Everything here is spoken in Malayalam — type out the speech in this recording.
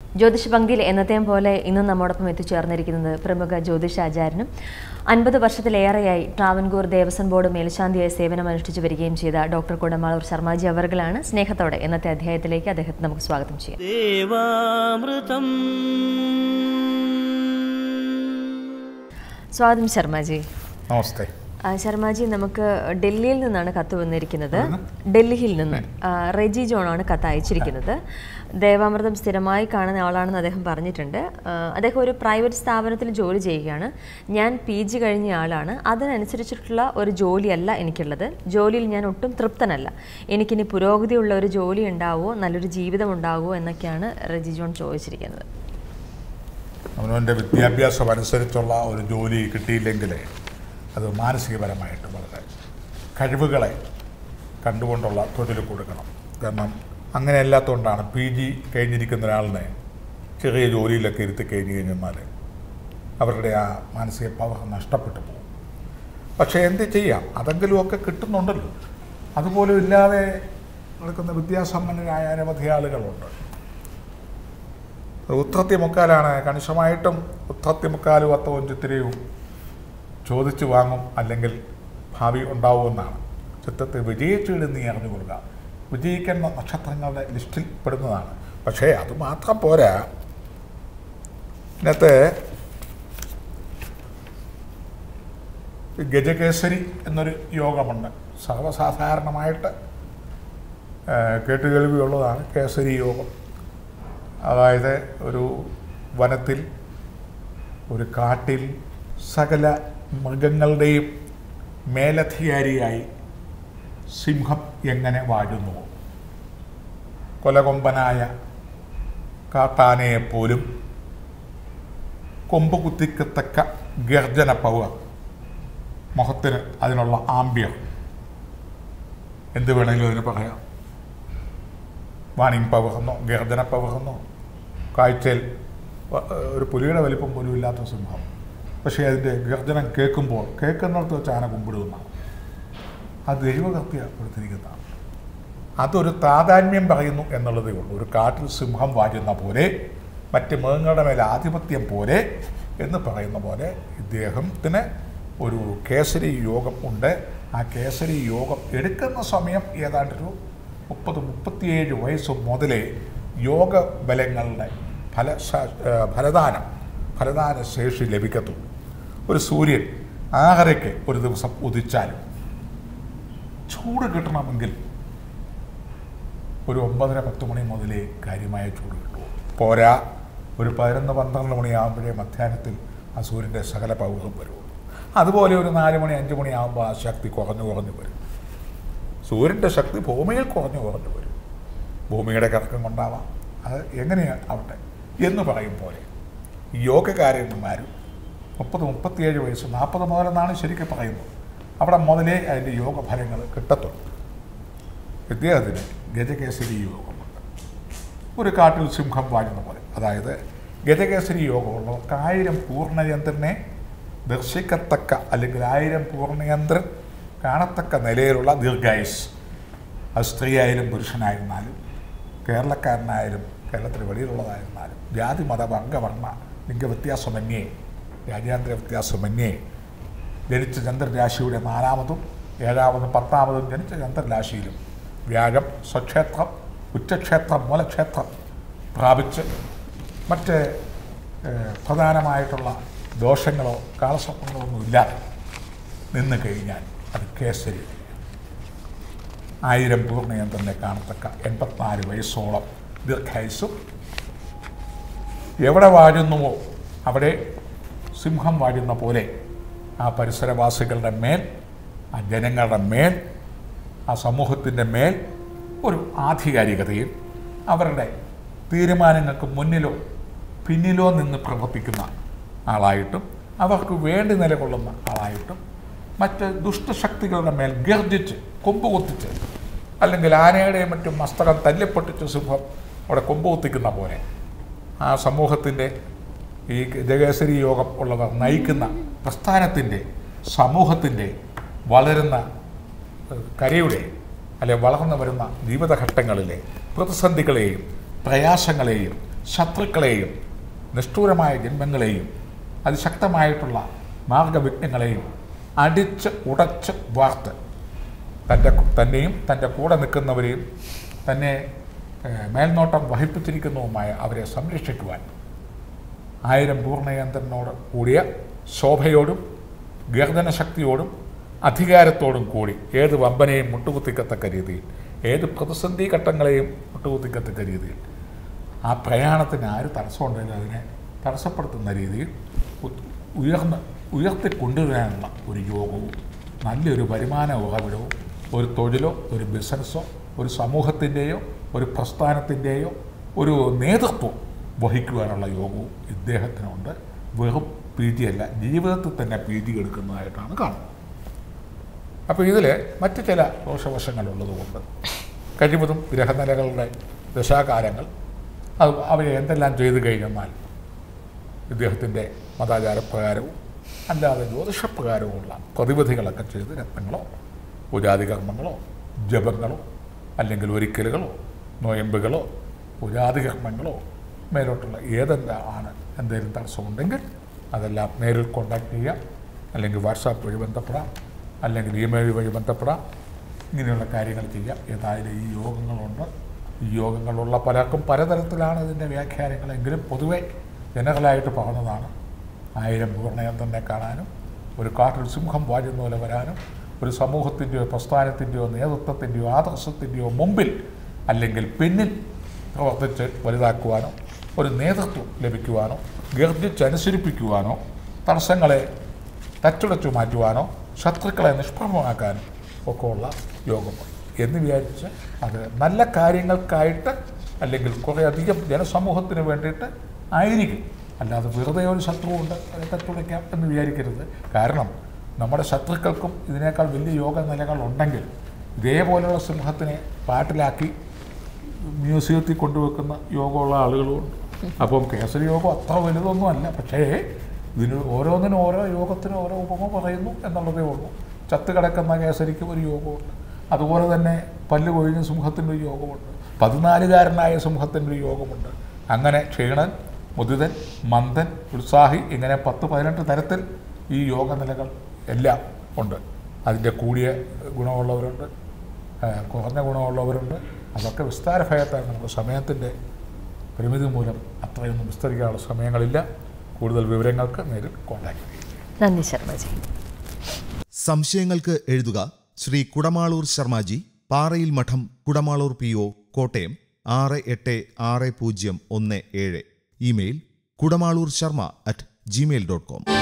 ജ്യോതിഷ പങ്ക്തിയിൽ എന്നത്തെയും പോലെ ഇന്നും നമ്മോടൊപ്പം എത്തിച്ചേർന്നിരിക്കുന്നത് പ്രമുഖ ജ്യോതിഷാചാര്യനും അൻപത് വർഷത്തിലേറെയായി ട്രാവൻകൂർ ദേവസ്വം ബോർഡ് മേൽശാന്തിയായി സേവനം അനുഷ്ഠിച്ചു വരികയും ചെയ്ത ഡോക്ടർ കുടമാളൂർ ശർമാജി അവർകളാണ് സ്നേഹത്തോടെ ഇന്നത്തെ അധ്യായത്തിലേക്ക് അദ്ദേഹത്തെ നമുക്ക് സ്വാഗതം ചെയ്യാം ദേവാമൃതം സ്വാഗതം ശർമാജി നമസ്തേ ആ, ശർമാജി നമുക്ക് ഡൽഹിയിൽ നിന്നാണ് കത്ത് വന്നിരിക്കുന്നത് ഡൽഹിയിൽ നിന്ന് ആ, റെജി ജോണാണ് കത്ത് അയച്ചിരിക്കുന്നത് ദേവാമൃതം സ്ഥിരമായി കാണുന്ന ആളാണെന്ന് അദ്ദേഹം പറഞ്ഞിട്ടുണ്ട് ആ, അദ്ദേഹം ഒരു പ്രൈവറ്റ് സ്ഥാപനത്തിൽ ജോലി ചെയ്യുകയാണ് ഞാൻ പി ജി കഴിഞ്ഞ ആളാണ് അതിനനുസരിച്ചിട്ടുള്ള ഒരു ജോലിയല്ല എനിക്കുള്ളത് ജോലിയിൽ ഞാൻ ഒട്ടും തൃപ്തനല്ല എനിക്കിനി പുരോഗതിയുള്ള ഒരു ജോലി ഉണ്ടാവുമോ നല്ലൊരു ജീവിതം ഉണ്ടാവുമോ എന്നൊക്കെയാണ് റെജി ജോൺ ചോദിച്ചിരിക്കുന്നത് അവനവൻ്റെ വിദ്യാഭ്യാസം അനുസരിച്ചുള്ള ഒരു ജോലി കിട്ടിയില്ലെങ്കിൽ അത് മാനസികപരമായിട്ട് വളരെ കഴിവുകളെ കണ്ടുകൊണ്ടുള്ള തൊഴിൽ കൊടുക്കണം കാരണം അങ്ങനെ അല്ലാത്തതുകൊണ്ടാണ് പി ജി കഴിഞ്ഞിരിക്കുന്ന ഒരാളിനെ ചെറിയ ജോലിയിലൊക്കെ ഇരുത്തി കഴിഞ്ഞ് കഴിഞ്ഞാൽ അവരുടെ ആ മാനസിക പവർ നഷ്ടപ്പെട്ടു പോകും പക്ഷേ എന്ത് ചെയ്യാം അതെങ്കിലുമൊക്കെ കിട്ടുന്നുണ്ടല്ലോ അതുപോലും ഇല്ലാതെ നടക്കുന്ന വിദ്യാസമ്പന്നരായ അനവധി ആളുകളുണ്ട് ഉത്രത്തിമുക്കാലാണ് കണിശമായിട്ടും ഉത്രത്തിമുക്കാലും അത്തവും ചിത്തിരയും ചോദിച്ചു വാങ്ങും അല്ലെങ്കിൽ ഭാവി ഉണ്ടാവുമെന്നാണ് ചിത്രത്തെ വിജയിച്ചിട് നീ അറിഞ്ഞുകൊള്ളുക വിജയിക്കുന്ന നക്ഷത്രങ്ങളുടെ ലിസ്റ്റിൽ പെടുന്നതാണ് പക്ഷേ അത് മാത്രം പോരാ ഇതിനകത്ത് ഗജകേസരി എന്നൊരു യോഗമുണ്ട് സർവ്വസാധാരണമായിട്ട് ആ, കേട്ടുകേൾവിയുള്ളതാണ് കേസരി യോഗം അതായത് ഒരു വനത്തിൽ ഒരു കാട്ടിൽ സകല മൃഗങ്ങളുടെയും മേലധികാരിയായി സിംഹം എങ്ങനെ വാഴുന്നു കൊലകൊമ്പനായ കാട്ടാനയെപ്പോലും കൊമ്പ് കുത്തിക്കത്തക്ക ഗർജന പവർ മുഖത്തിന് അതിനുള്ള ആംബ്യം എന്ത് വേണമെങ്കിലും അതിന് പറയാം വാണിംഗ് പവറെന്നോ ഗർജന പവറെന്നോ കാഴ്ചയിൽ വ- ഒരു പുലിയുടെ വലിപ്പം പോലും ഇല്ലാത്ത സിംഹം പക്ഷേ അതിൻ്റെ ഗർജനം കേൾക്കുമ്പോൾ കേൾക്കുന്നിടത്ത് വെച്ച് ആന കുമ്പിടുന്നതാണ് അത് ദൈവകൃത്യപ്പെടുത്തിയിരിക്കുന്നതാണ് അതൊരു താതാത്മ്യം പറയുന്നു എന്നുള്ളതേ ഉള്ളൂ ഒരു കാട്ടിൽ സിംഹം വാഴുന്ന പോലെ മറ്റ് മൃഗങ്ങളുടെ മേലെ ആധിപത്യം പോലെ എന്ന് പറയുന്ന പോലെ ഇദ്ദേഹത്തിന് ഒരു കേസരി യോഗം ഉണ്ട് ആ കേസരി യോഗം എടുക്കുന്ന സമയം ഏതാണ്ടൊരു മുപ്പത് മുപ്പത്തിയേഴ് വയസ്സ് മുതലേ യോഗ ബലങ്ങളുടെ ഫല ഫലദാനം ഫലദാന ശേഷി ലഭിക്കത്തുള്ളൂ ഒരു സൂര്യൻ ആറരയ്ക്ക് ഒരു ദിവസം ഉദിച്ചാലും ചൂട് കിട്ടണമെങ്കിൽ ഒരു ഒമ്പതര പത്ത് മണി മുതലേ കാര്യമായ ചൂട് കിട്ടുമോ പോരാ ഒരു പതിനൊന്ന് പന്ത്രണ്ട് മണിയാകുമ്പോഴേ മധ്യാഹ്നത്തിൽ ആ സൂര്യൻ്റെ സകല പൗരം വരുള്ളൂ അതുപോലെ ഒരു നാല് മണി അഞ്ച് മണിയാകുമ്പോൾ ആ ശക്തി കുറഞ്ഞു കുറഞ്ഞു വരും സൂര്യൻ്റെ ശക്തി ഭൂമിയിൽ കുറഞ്ഞു കുറഞ്ഞു വരും ഭൂമിയുടെ കറക്കം കൊണ്ടാവാം അത് എങ്ങനെയാണ് ആവട്ടെ എന്ന് പറയും പോലെ ഈ യോഗകാരന്മാരും മുപ്പത് മുപ്പത്തിയേഴ് വയസ്സ് നാൽപ്പത് മുതലെന്നാണ് ശരിക്കും പറയുന്നത് അവിടെ മുതലേ അതിൻ്റെ യോഗഫലങ്ങൾ കിട്ടത്തുള്ളൂ ഇദ്ദേഹത്തിന് ഗജകേസരി യോഗമുണ്ട് ഒരു കാട്ടിൽ സിംഹം വാഴുന്ന പോലെ അതായത് ഗജകേസരി യോഗമുള്ളവർക്ക് ആയിരം പൂർണ്ണയന്ത്രനെ ദർശിക്കത്തക്ക അല്ലെങ്കിൽ ആയിരം പൂർണ്ണയന്ത്രൻ കാണത്തക്ക നിലയിലുള്ള ദീർഘായുസ് അത് സ്ത്രീയായാലും പുരുഷനായിരുന്നാലും കേരളക്കാരനായാലും കേരളത്തിന് വെളിയിലുള്ളതായിരുന്നാലും ജാതി മത വർഗ വർണ്ണ ലിംഗ വ്യത്യാസമന്യേ രാജ്യാന്തര വ്യത്യാസമന്യേ ജനിച്ച ചന്ദ്രരാശിയുടെ നാലാമതും ഏഴാമതും പത്താമതും ജനിച്ച ചന്ദ്രരാശിയിലും വ്യാഴം സ്വക്ഷേത്രം ഉച്ചക്ഷേത്രം മൂലക്ഷേത്രം പ്രാപിച്ച് മറ്റ് ഏഹ്, പ്രധാനമായിട്ടുള്ള ദോഷങ്ങളോ കാലസ്വപ്നങ്ങളോ ഒന്നും ഇല്ലാതെ നിന്ന് കഴിഞ്ഞാൽ അത് കേസരി ആയിരം പൂർണ്ണയം തന്നെ കാണത്തക്ക എൺപത്തിനാല് വയസ്സോളം ദീർഘായുസും എവിടെ വാഴുന്നുവോ അവിടെ സിംഹം വാഴുന്ന പോലെ ആ പരിസരവാസികളുടെ മേൽ ആ ജനങ്ങളുടെ മേൽ ആ സമൂഹത്തിൻ്റെ മേൽ ഒരു ആധികാരികതയും അവരുടെ തീരുമാനങ്ങൾക്ക് മുന്നിലോ പിന്നിലോ നിന്ന് പ്രവർത്തിക്കുന്ന ആളായിട്ടും അവർക്ക് വേണ്ടി നിലകൊള്ളുന്ന ആളായിട്ടും മറ്റ് ദുഷ്ടശക്തികളുടെ മേൽ ഗർജിച്ച് കൊമ്പ് കുത്തിച്ച് അല്ലെങ്കിൽ ആനയുടെയും മറ്റും മസ്തകം തല്ലിപ്പൊട്ടിച്ച് സിംഹം അവിടെ കൊമ്പ് കുത്തിക്കുന്ന പോലെ ആ സമൂഹത്തിൻ്റെ ഈ ജഗേശ്വരി യോഗം ഉള്ളവർ നയിക്കുന്ന പ്രസ്ഥാനത്തിൻ്റെ സമൂഹത്തിൻ്റെ വളരുന്ന ഏഹ്, കരയുടെ അല്ലെ വളർന്നു വരുന്ന ജീവിതഘട്ടങ്ങളിലെ പ്രതിസന്ധികളെയും പ്രയാസങ്ങളെയും ശത്രുക്കളെയും നിഷ്ഠൂരമായ ജന്മങ്ങളെയും അതിശക്തമായിട്ടുള്ള മാർഗവിഘ്നങ്ങളെയും അടിച്ച് ഉടച്ച് വാർത്ത് തൻ്റെ തന്നെയും തൻ്റെ കൂടെ നിൽക്കുന്നവരെയും തന്നെ ഏഹ്, മേൽനോട്ടം വഹിപ്പിച്ചിരിക്കുന്നതുമായ അവരെ സംരക്ഷിക്കുവാൻ ആയിരം പൂർണ്ണയന്ത്രനോട് കൂടിയ ശോഭയോടും ഗർജനശക്തിയോടും അധികാരത്തോടും കൂടി ഏത് വമ്പനെയും മുട്ടുകുത്തിക്കത്തക്ക രീതിയിൽ ഏത് പ്രതിസന്ധി ഘട്ടങ്ങളെയും മുട്ടുകുത്തിക്കത്തക്ക രീതിയിൽ ആ പ്രയാണത്തിന് ആര് തടസ്സമുണ്ടെങ്കിലും അതിനെ തടസ്സപ്പെടുത്തുന്ന രീതിയിൽ ഉ- ഉയർന്ന് ഉയർത്തിക്കൊണ്ടുവരാനുള്ള ഒരു യോഗവും നല്ലൊരു വരുമാന ഉറവിടവും ഒരു തൊഴിലോ ഒരു ബിസിനസ്സോ ഒരു സമൂഹത്തിൻ്റെയോ ഒരു പ്രസ്ഥാനത്തിൻ്റെയോ ഒരു നേതൃത്വം വഹിക്കുവാനുള്ള യോഗവും ഇദ്ദേഹത്തിനുണ്ട് വെറും പി ജി അല്ല ജീവിതത്തിൽ തന്നെ പി ജി എടുക്കുന്നതായിട്ടാണ് കാണുന്നത് അപ്പോൾ ഇതിൽ മറ്റു ചില ദോഷവശങ്ങളുള്ളതുകൊണ്ട് കഴിവതും ഗ്രഹനിലകളുടെ ദശാകാലങ്ങൾ അത് അവയെ എന്തെല്ലാം ചെയ്തു കഴിഞ്ഞെന്നാൽ ഇദ്ദേഹത്തിൻ്റെ മതാചാരപ്രകാരവും അല്ലാതെ ജ്യോതിഷപ്രകാരവുമുള്ള പ്രതിവിധികളൊക്കെ ചെയ്ത് രത്നങ്ങളോ പുരാതികർമ്മങ്ങളോ ജപങ്ങളോ അല്ലെങ്കിൽ ഒരിക്കലുകളോ നോയമ്പുകളോ പുരാതികർമ്മങ്ങളോ മേലോട്ടുള്ള ഏതെല്ലാം ആണ് എന്തെങ്കിലും തടസ്സമുണ്ടെങ്കിൽ അതെല്ലാം നേരിൽ കോണ്ടാക്ട് ചെയ്യാം അല്ലെങ്കിൽ വാട്സാപ്പ് വഴി ബന്ധപ്പെടാം അല്ലെങ്കിൽ ഇമെയിൽ വഴി ബന്ധപ്പെടാം ഇങ്ങനെയുള്ള കാര്യങ്ങൾ ചെയ്യാം ഏതായാലും ഈ യോഗങ്ങളുണ്ട് ഈ യോഗങ്ങളുള്ള പലർക്കും പലതരത്തിലാണ് ഇതിൻ്റെ വ്യാഖ്യാനങ്ങളെങ്കിലും പൊതുവെ ജനറലായിട്ട് പറഞ്ഞതാണ് ആയിരം പൂർണ്ണയന്ത്രനെ കാണാനും ഒരു കാട്ടിൽ സിംഹം വാഴുന്ന പോലെ വരാനും ഒരു സമൂഹത്തിൻ്റെയോ പ്രസ്ഥാനത്തിൻ്റെയോ നേതൃത്വത്തിൻ്റെയോ ആദർശത്തിൻ്റെയോ മുമ്പിൽ അല്ലെങ്കിൽ പിന്നിൽ പ്രവർത്തിച്ച് വലുതാക്കുവാനോ ഒരു നേതൃത്വം ലഭിക്കുവാനോ ഗർജിച്ചനുസരിപ്പിക്കുവാനോ തടസ്സങ്ങളെ തച്ചുടച്ചു മാറ്റുവാനോ ശത്രുക്കളെ നിഷ്പ്രഭമാക്കാനും ഒക്കെ ഉള്ള യോഗമുണ്ട് എന്ന് വിചാരിച്ച് അത് നല്ല കാര്യങ്ങൾക്കായിട്ട് അല്ലെങ്കിൽ കുറേ അധികം ജനസമൂഹത്തിന് വേണ്ടിയിട്ട് ആയിരിക്കും അല്ലാതെ വെറുതെ ഒരു ശത്രുവുണ്ട് അതിനെ തച്ചുടയ്ക്കാം എന്ന് വിചാരിക്കരുത് കാരണം നമ്മുടെ ശത്രുക്കൾക്കും ഇതിനേക്കാൾ വലിയ യോഗ നിലകൾ ഉണ്ടെങ്കിൽ ഇതേപോലെയുള്ള സിംഹത്തിനെ പാട്ടിലാക്കി മ്യൂസിയത്തിൽ കൊണ്ടുവെക്കുന്ന യോഗമുള്ള ആളുകളുമുണ്ട് അപ്പം കേസരി യോഗം അത്ര വലുതൊന്നും അല്ല പക്ഷേ ഇതിന് ഓരോന്നിനും ഓരോ യോഗത്തിനും ഓരോ ഉപമ പറയുന്നു എന്നുള്ളതേ ഉള്ളൂ ചത്ത് കിടക്കുന്ന കേസരിക്കും ഒരു യോഗമുണ്ട് അതുപോലെ തന്നെ പല്ല് കൊഴിഞ്ഞ സിംഹത്തിൻ്റെ ഒരു യോഗമുണ്ട് പതിനാലുകാരനായ സിംഹത്തിൻ്റെ ഒരു യോഗമുണ്ട് അങ്ങനെ ക്ഷീണൻ മുദിതൻ മന്ദൻ ഉത്സാഹി ഇങ്ങനെ പത്ത് പതിനെട്ട് തരത്തിൽ ഈ യോഗനിലകൾ എല്ലാം ഉണ്ട് അതിൻ്റെ കൂടിയ ഗുണമുള്ളവരുണ്ട് ആ, കുറഞ്ഞ ഗുണമുള്ളവരുണ്ട് അതൊക്കെ വിസ്താര ഭയത്താണ് നമ്മുടെ സമയത്തിൻ്റെ പരിമിതി മൂലം അത്രയൊന്നും വിസ്തരിക്കാനുള്ള സമയങ്ങളില്ല കൂടുതൽ വിവരങ്ങൾക്ക് നേരിൽ കോൺടാക്ട് ചെയ്യും നന്ദി ശർമ്മജി സംശയങ്ങൾക്ക് എഴുതുക ശ്രീ കുടമാളൂർ ശർമാജി പാറയിൽ മഠം കുടമാളൂർ പി ഒ കോട്ടയം ആറ് എട്ട് ആറ് പൂജ്യം ഒന്ന് ഏഴ് email Kudamaloor Sharma at Gmail dot com